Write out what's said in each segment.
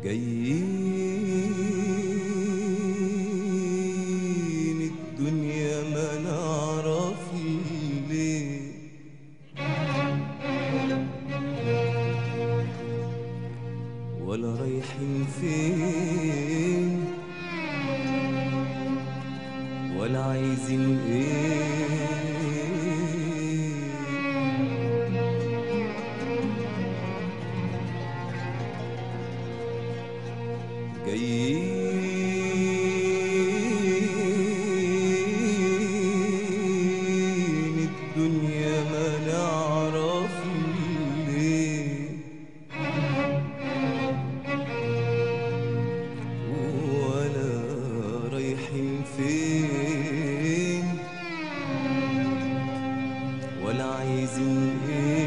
جايين الدنيا ما نعرف ليه ولا رايحين فين ولا عايزين ايه جايين الدنيا ما نعرف ليه ولا رايحين فين ولا عايزين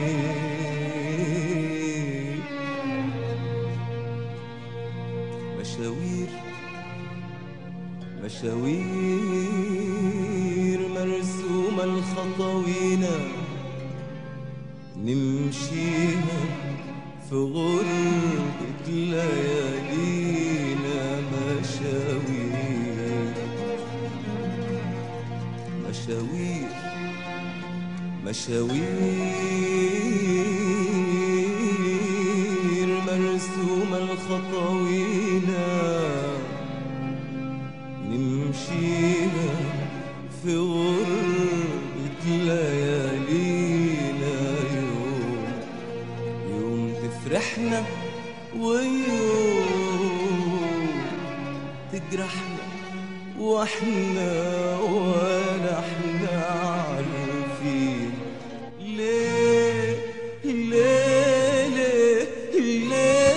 ايه مشاوير مشاوير مرسومة الخطوينا نمشيها في غربة ليالينا مشاوير مشاوير مشاوير مرسومة الخطوينا نمشيها في غربة ليالينا يوم يوم تفرحنا ويوم تجرحنا واحنا ولا احنا عارفين ليه ليه ليه ليه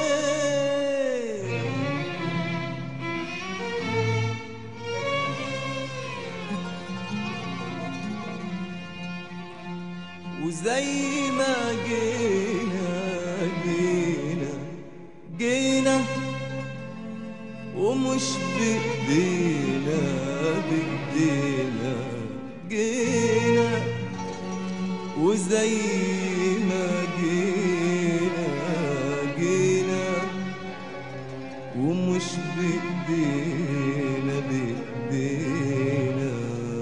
وزي ما جينا جينا جينا ومش بإيدينا بإيدينا جينا وزي ما جينا جينا ومش بإيدينا بإيدينا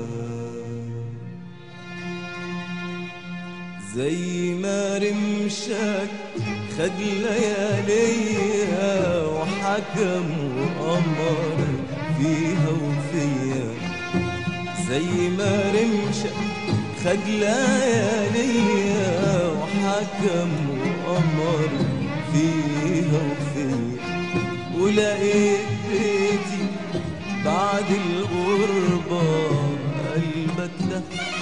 زي ما رمشك خد لياليها وحكم وأمر فيها وفيا زي ما رمشك خد لياليها وحكم وأمر فيها وفيا ولقيت بيتي بعد الغربة قلبك ده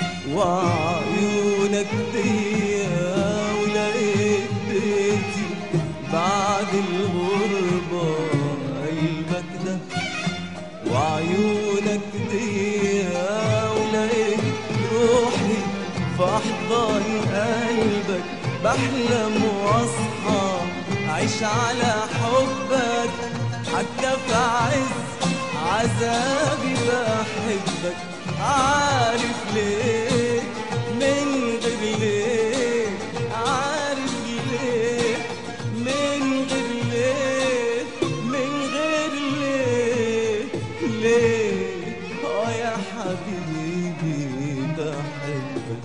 وعيونك ديا ولقيت بيتي بعد الغربة قلبك ده وعيونك ديا ولقيت روحي في أحضان قلبك بحلم واصحى عيش على حبك حتى في عز عذابي بحبك عارف ليه من غير ليه عارف ليه من غير ليه من غير ليه ليه اه يا حبيبي بحبك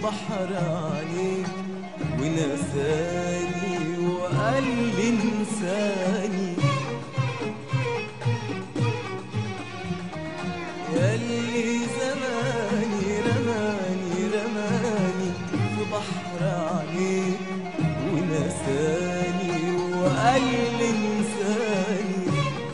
بحر عينيك ونساني وقال لي انساني ياللي زماني رماني رماني في بحر عينيك ونساني وقال لي انساني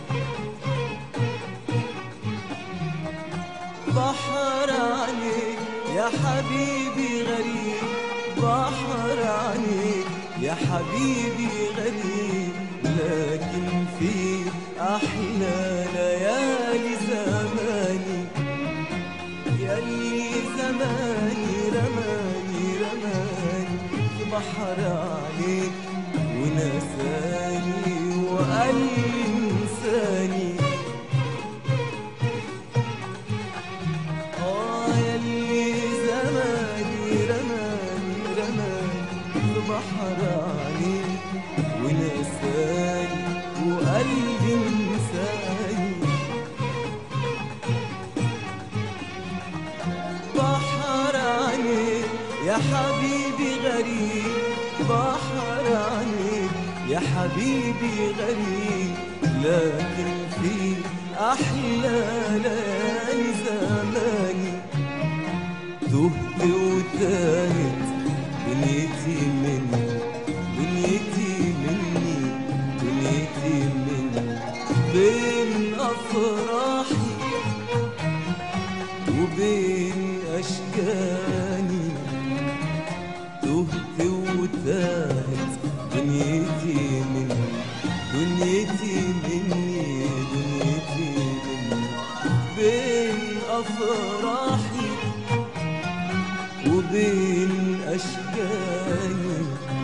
بحر عليك يا حبيبي غريب بحر عليك يا حبيبي غريب لكن في أحلى ليالي زماني ياللي زماني رماني رماني في بحر عليك ونساني وقال لي انساني آه ياللي زماني رماني رماني في بحر عليك ونساني وقلبي انساني بحر عليك يا حبيبي غريب بحر عليك يا حبيبي غريب لكن في أحلى ليالي زماني تهت وتاهت دنيتي مني دنيتي مني دنيتي مني بين أفراحي وبين أشكاني تهت وتاهت دنيتي مني دنيتي مني دنيتي مني بين أفراحي وبين أشكاني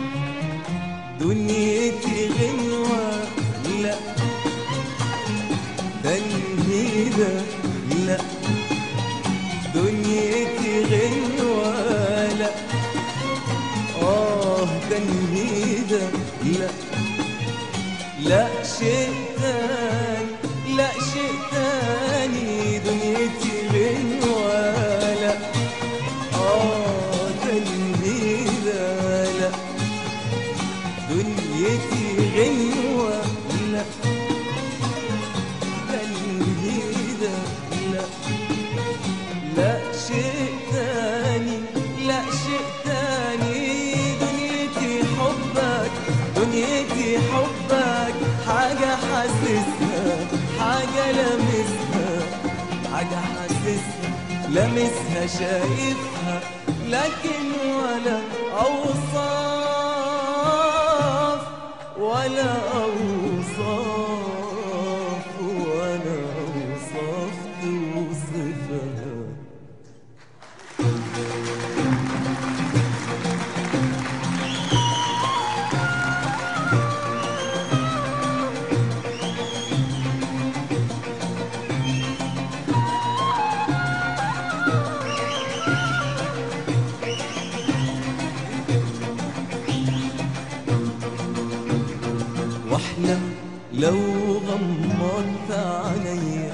دنيتي غنوة لا تنهيدة لا دنيتي غنوة لا آه تنهيدة لا لا شيء تاني لا شيء تاني دنيتي غنوة لا آه تنهيدة لا دنيتي غنوة لا تنهيدة لا لا شيء تاني لا شيء تاني دنيتي حبك دنيتي حبك حاجة حاسسها حاجة لمسها حاجة حاسسها لمسها شايفها لكن ولا أوصاف ولا أوصاف ولا أوصاف توصفها واحلم لو غمضت عينيا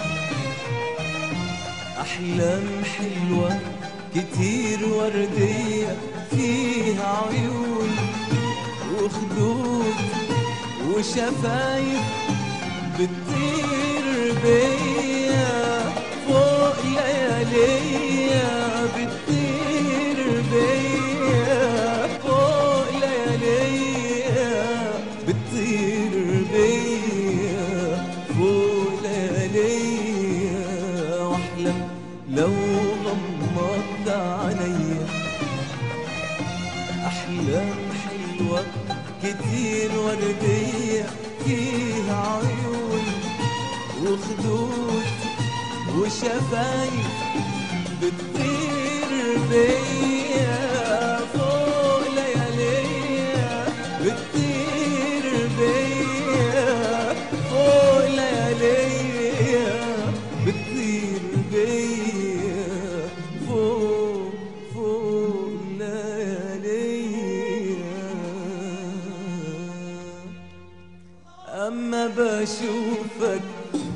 احلام حلوه كتير ورديه فيها عيون وخدود وشفايف بتطير بيا فوق لياليا بتطير بيا فوق لياليا بتطير بيا فوق لياليا واحلم لو غمضت عينيا احلام حلوه كتير ورديه فيها عيون وخدود وشفايف بتطير بيا فوق لياليا بتطير بيا فوق لياليا بتطير بيا فوق فوق لياليا أما بشوفك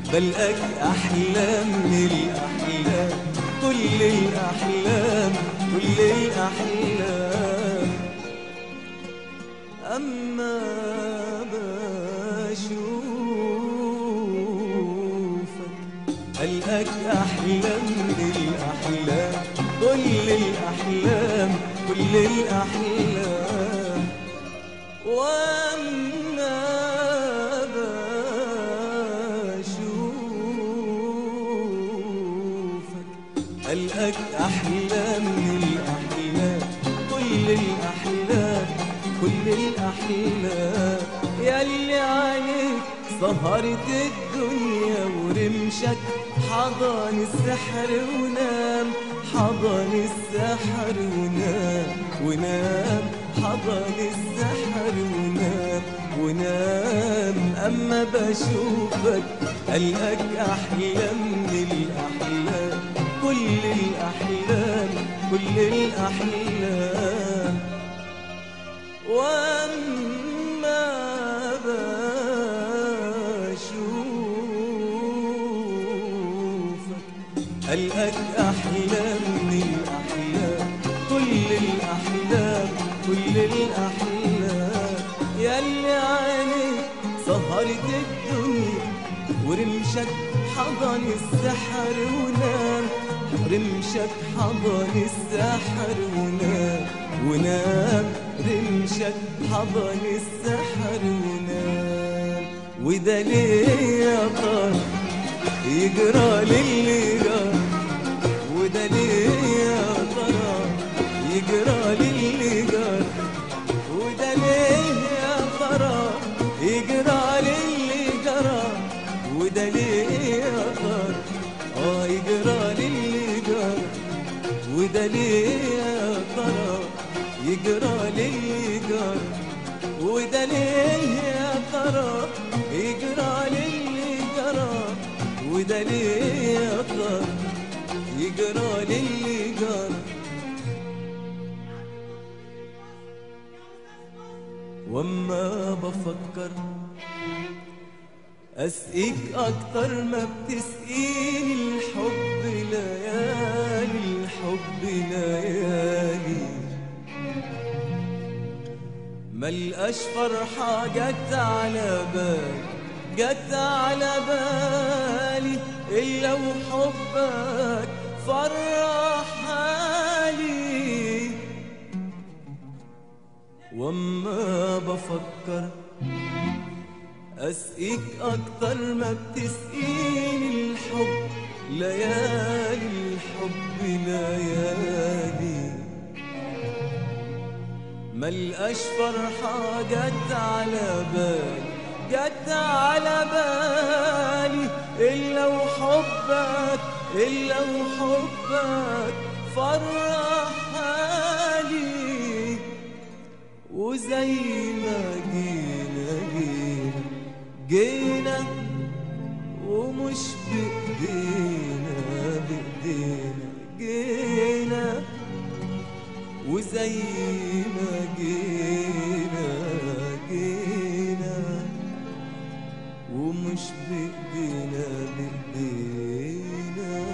بلقاك أحلام من الأحلام كل الأحلام كل الأحلام أما بشوفك ألقاك أحلى من الأحلام كل الأحلام كل الأحلام وأما بشوفك ألقاك أحلى من الأحلام كل الأحلام كل الأحلام ياللي عليك سهرت الدنيا ورمشك حضن السحر ونام حضن السحر ونام ونام حضن السحر ونام ونام أما بشوفك ألقاك أحلى من الأحلام كل الأحلام كل الأحلام وأما بشوفك ألقاك أحلى من الأحلام كل الأحلام كل الأحلام ياللي عينيك سهرت الدنيا ورمشك حضن السحر ونام رمشك حضن السحر ونام ونام رمشك حضن السحر ونام وده ليه يا ترى يجرى للي جرى وده ليه يا ترى يجرى للي جرى وده ليه يا ترى يجرى للي جرى وده ليه يا ترى اه يجرى للي جرى وده ليه يا ترى يجرى للي جرى وده ليه يا ترى يجرى للي جرى وده ليه يا ترى يجرى للي جرى واما بفكر اسقيك اكتر ما بتسقيني الحب ليالي الحب ليالي ملقاش فرحة جت على بالي جت على بالي إلا وحبك فرح حالي واما بفكر اسقيك اكتر ما بتسقيني الحب ليالي الحب ليالي ملقاش فرحة جت على بالي جت على بالي إلا وحبك إلا وحبك فرح حالي وزي ما جينا جينا جينا ومش بإيدينا بإيدينا جينا وزي ما جينا جينا ومش بإيدينا بإيدينا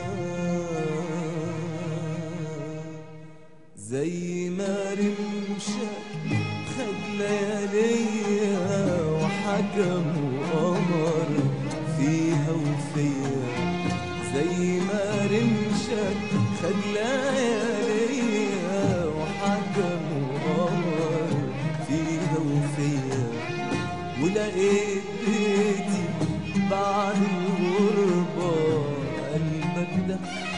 زي ما رمشك خد لياليا وحكم وقمر فيها وفيا زي ما رمشك خد لياليا وحكم وقمر فيها وفيا ولقيت بيتي بعد الغربة قلبك ده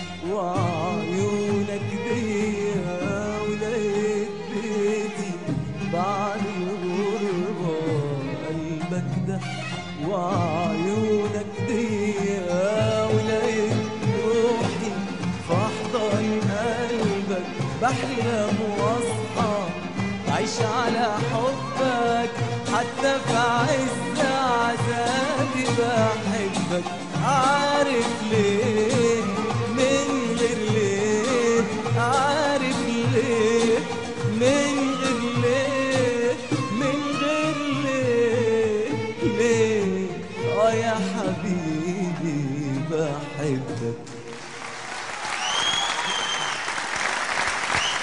وعيونك ديا ولقيت بيتي بعد الغربة قلبك ده وعيونك ديا ولقيت روحي في أحضان قلبك بحلم واصحى عايش على حبك حتى في عز عذابي بحبك عارف ليه من غير ليه عارف ليه من غير ليه من غير ليه ليه اه يا حبيبي بحبك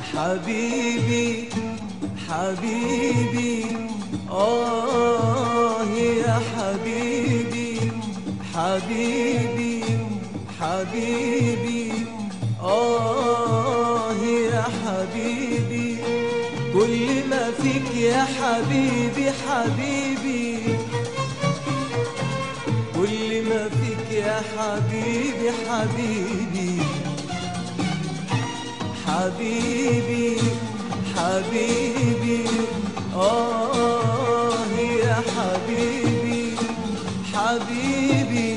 حبيبي حبيبي آه يا حبيبي حبيبي حبيبي آه يا حبيبي كل ما فيك يا حبيبي حبيبي كل ما فيك يا حبيبي حبيبي حبيبي حبيبي آه يا حبيبي حبيبي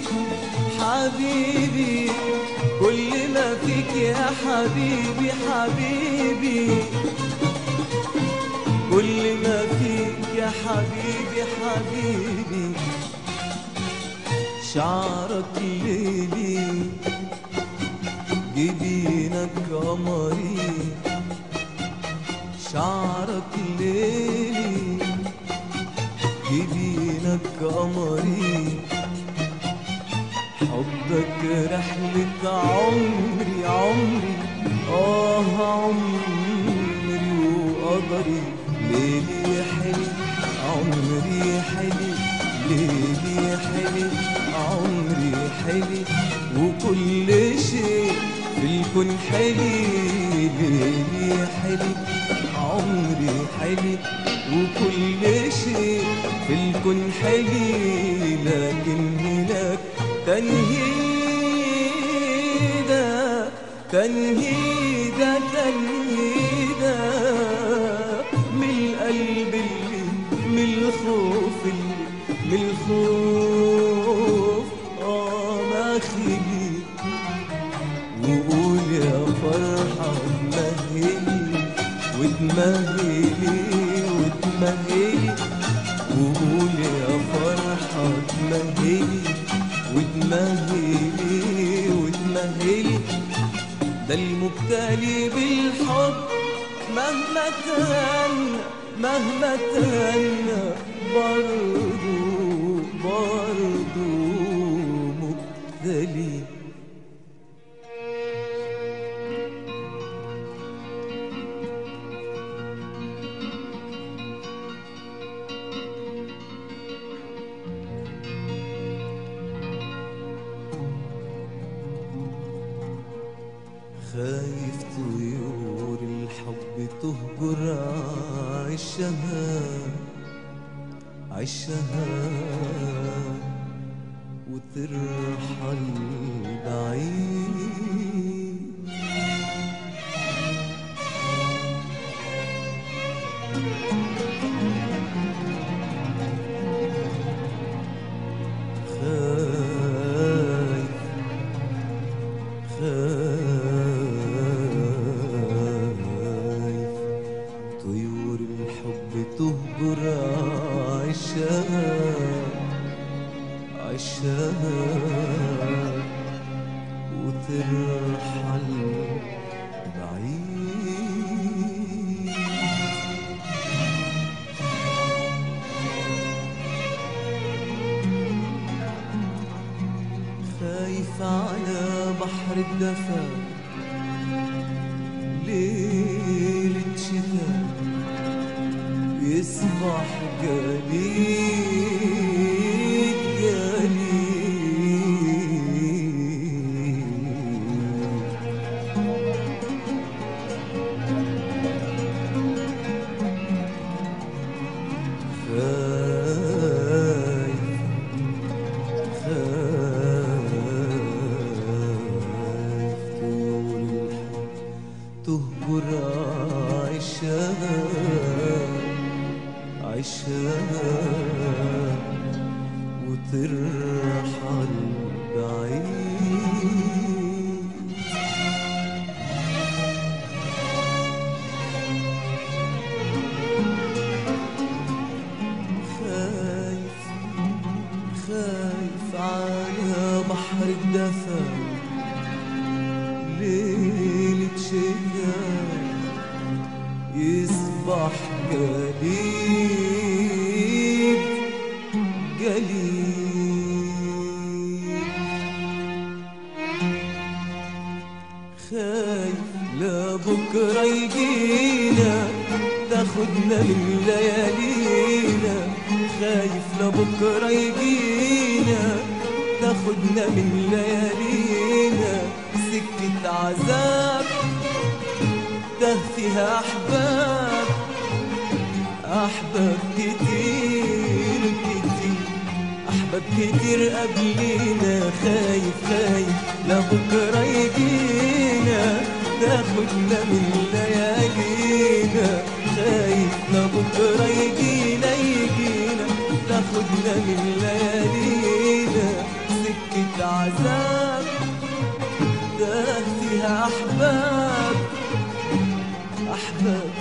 حبيبي كل ما فيك يا حبيبي حبيبي كل ما فيك يا حبيبي حبيبي شعرك ليلي جبينك قمري شعرك ليلي جبينك قمري حبك رحلة عمري عمري آه عمري وقدري ليلي حلي عمري حلي ليلي حلي عمري حلي وكل شيء في الكون حلي ليلي حلي عمري حلي وكل شيء في الكون حلي لكن هناك تنهيدة تنهيدة تنهيدة من القلب اللي من الخوف اللي من الخوف اه ما خلي وقول يا فرحة تمهلي وتمهلي وتمهلي وقول يا فرحة تمهلي وتمهلي وتمهلي ده المبتلي بالحب مهما تهنى مهما تهنى برضو برضو مبتلي خايف طيور الحب تهجر عشها عشها وترحل بعيد خايف خايف طيور الحب تهجر عشها عشها وترحل بعيد خايف على بحر الدفا ليلة شتاء يصبح جليد جليد خايف خايف طول الحب تهجر عشها عشها وترحل بعيد خايف خايف على بحر الدفا ليلة شتاء يصبح جليد جليد خايف لا بكرة يجي ليالينا تاخدنا من ليالينا خايف لبكرة يجينا تاخدنا من ليالينا سكة عذاب ده فيها أحباب أحباب كتير كتير أحباب كتير قبلينا خايف خايف لبكرة يجينا تاخدنا من ليالينا خايف لبكرة يجينا يجينا تاخدنا من ليالينا سكة عذاب ده فيها أحباب أحباب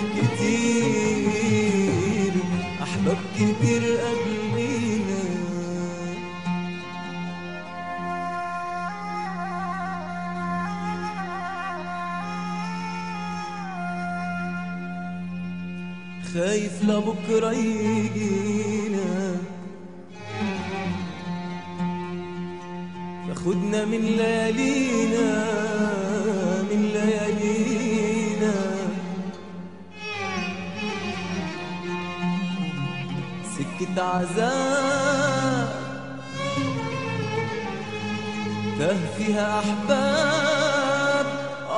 كتير أحباب كتير قبلينا خايف لبكرة يجينا تاخدنا من ليالينا من ليالينا سكة عذاب ده فيها أحباب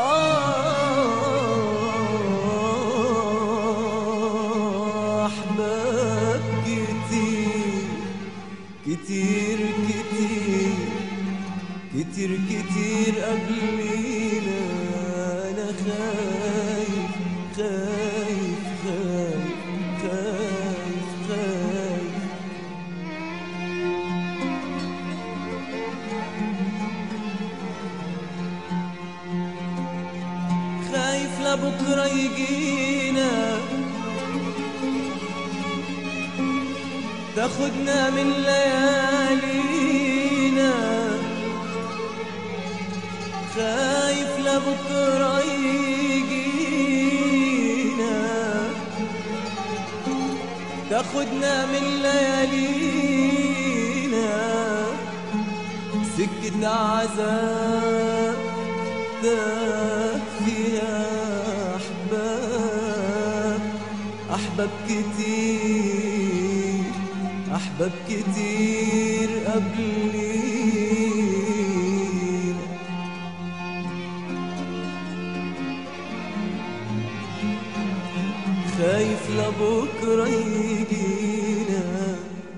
آه أحباب كتير كتير كتير كتير كتير قبلينا أنا خايف خايف خايف خايف خايف خايف لبكرة يجينا تاخدنا من ليالينا خايف لبكرة يجينا تاخدنا من ليالينا سكة عذاب ده فيها أحباب أحباب كتير أحباب كتير قبلينا خايف لبكرة يجينا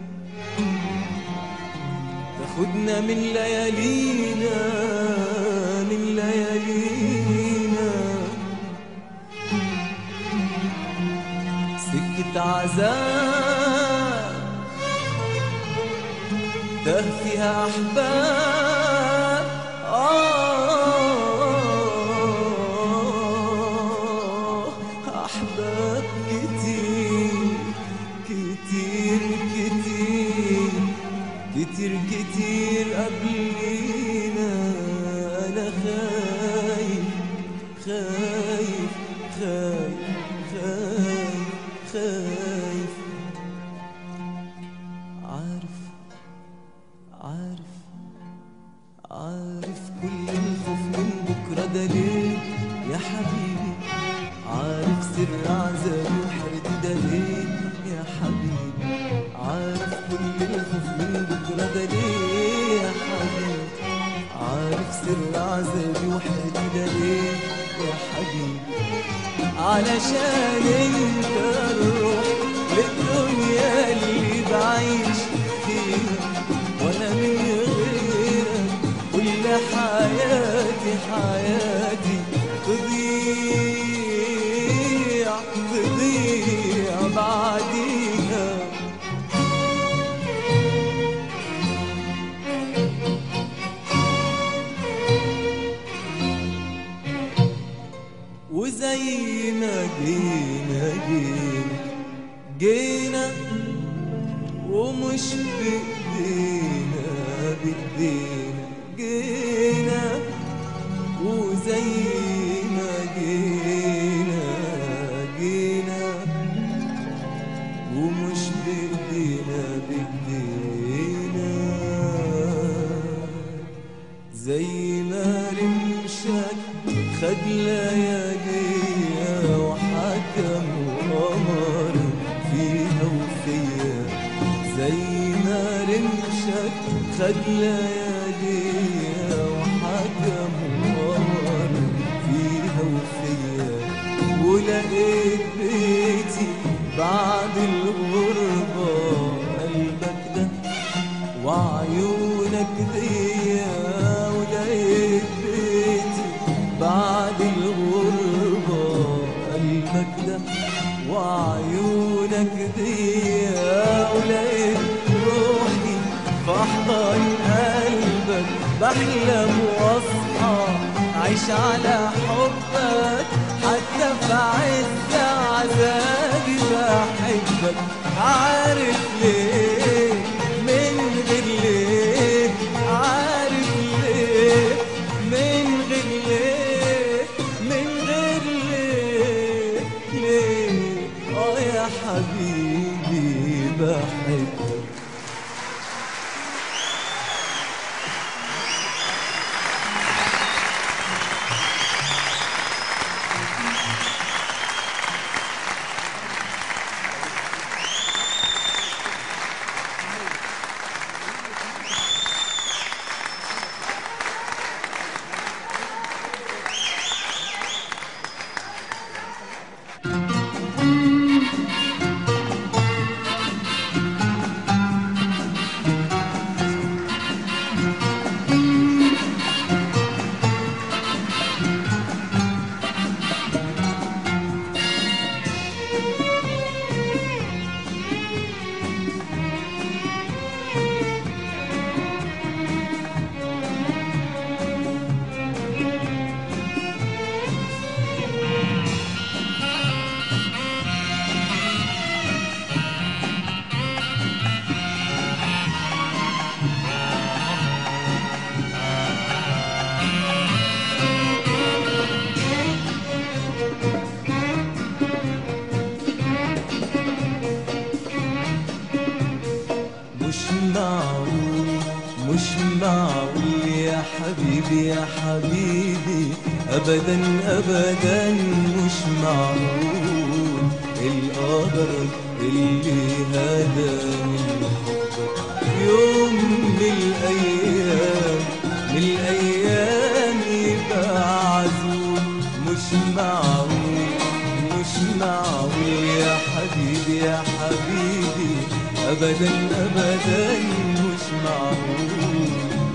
تاخدنا من ليالينا من ليالينا سكة عذاب ده فيها أحباب آه أحباب كتير كتير كتير كتير كتير قبلينا أنا خايف خايف خايف خايف خايف عارف عارف عارف كل الخوف من بكرة ده ليه يا حبيبي عارف سر عذابي وحيرتي ده ليه يا حبيبي عارف كل الخوف من بكرة ده ليه يا حبيبي عارف سر عذابي وحيرتي ده ليه يا حبيبي علشان انت الروح للدنيا اللي بعيش فيها وانا من غيرك كل حياتي حياتي تضيع تضيع بعديها وزي ما جينا جينا جينا ومش بإيدينا بإيدينا جينا وزي ما جينا جينا ومش بإيدينا بإيدينا زي ما رمشك خد ليالي وحال خد لياليا وحكم ومر فيها وفيا ولقيت بيتي بعد الغربة قلبك ده وعيونك ديا ولقيت بيتي بعد الغربة قلبك ده وعيونك ديا ولقيت روحي في أحضان قلبك بحلم واصحى عيش على حبك حتى في عز عذابي بحبك عارف ليه من غير ليه عارف ليه من غير ليه من غير ليه ليه اه يا حبيبي بحبك مش معقول مش معقول يا حبيبي يا حبيبي ابدا ابدا مش معقول القدر اللي هداني لحبك يوم من الايام من الايام يبقى عزول مش معقول مش معقول يا حبيبي يا حبيبي ابدا ابدا مش معقول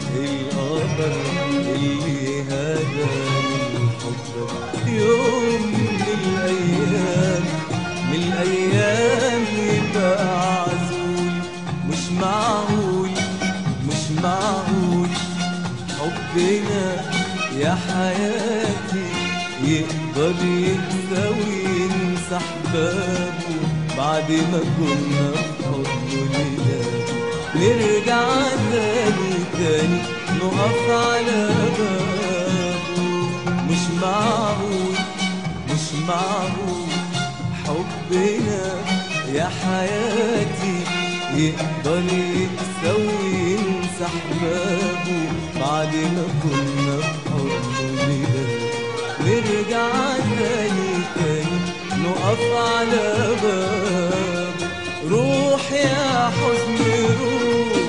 القدر اللي هداني لحبك يوم من الايام من الايام يبقى عزول مش معقول مش معقول حبنا يا حياتي يقدر يتساوي يمسح بابه بعد ما كنا في حضنه ليلة نرجع تاني تاني نقف على بابه مش معقول مش معقول حبنا يا حياتي يقدر يتساوي يمسح بابه بعد ما كنا في حضنه ليلة نرجع تاني تاني نقف على باب روح يا حزن روح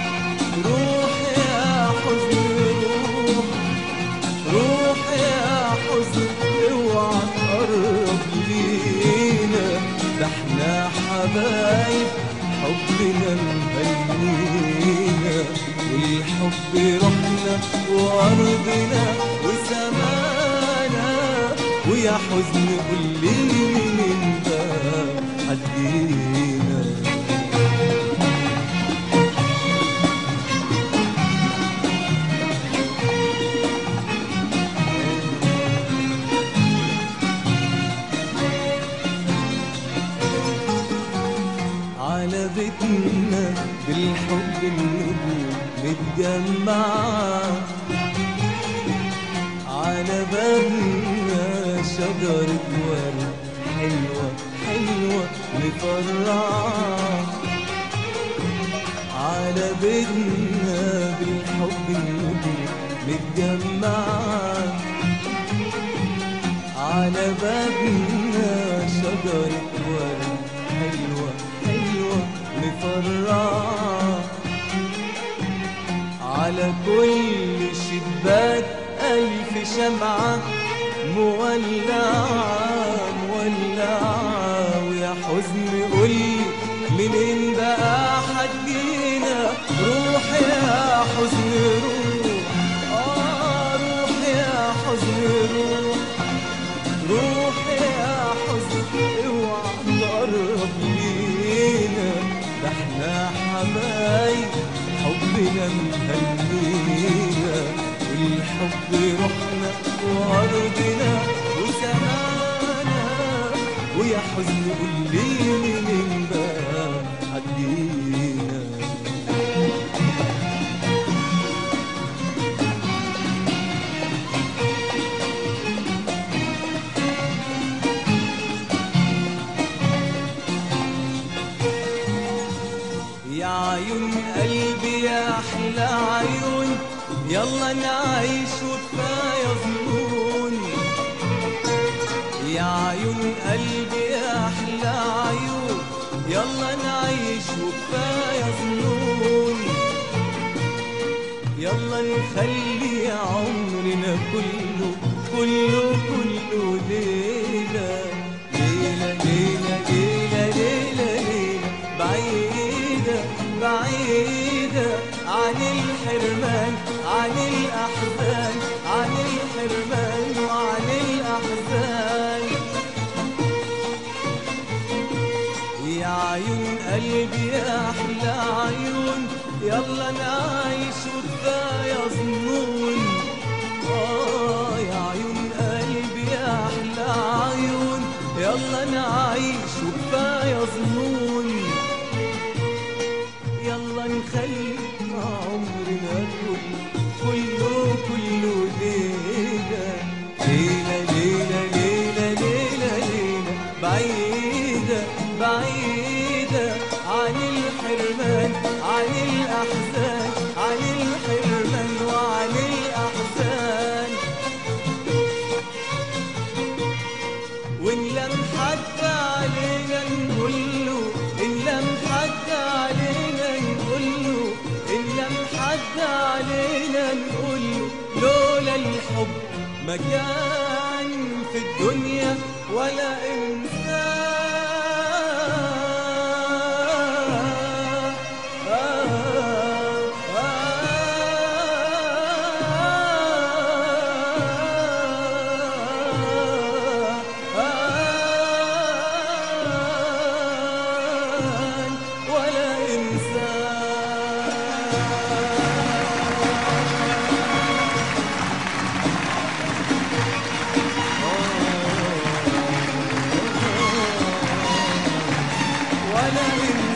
روح يا حزن روح روح يا حزن اوعى تقرب لينا ده احنا حبايب حبنا مهنينا والحب رحنا وارضنا وسمانا ويا حزن قول لي مين ده حدينا على بيتنا بالحب النجوم متجمعة على بابنا شجرة ورد حلوة حلوة مفرعة على بيتنا بالحب النجوم متجمعة على بابنا شجرة ورد حلوة حلوة مفرعة كل شباك ألف شمعة مولعة مولعة ويا حزن قولي منين بقى حجينا روح يا حزن روح آه روح يا حزن روح روح يا حزن اوعى تقرب لينا ده احنا حبايب حبنا مهنينا والحب روحنا وارضنا وسمانا ويا حزن قول لي منين بقى عدينا يا عيون قلبي يا احلى عيون يلا نعيش وكفايه ظنون يا عيون قلبي يا احلى عيون يلا نعيش وكفايه ظنون يلا نخلي عمرنا كله كله كله ليلة ليلة ليلة ليلة ليلة ليلة بعيدة بعيدة عن الحرمان عن الأحزان عن الحرمان وعن الأحزان يا عيون قلبي يا أحلى عيون يلا نعيش وكفاية ظنون آه يا عيون قلبي يا أحلى عيون يلا نعيش وكفاية ظنون يلا نخلي عمرنا كله كله كله ليلة ليلة ليلة ليلة ليلة ليلة بعيدة بعيدة عن الحرمان عن الأحزان عن الحرمان وعن الأحزان وإن لم حد علينا نقول له إن لم حد علينا نقول له إن لم حد علينا نقول له لولا الحب ما كان في الدنيا ولا إنسان ولا إنسان ولا إنسان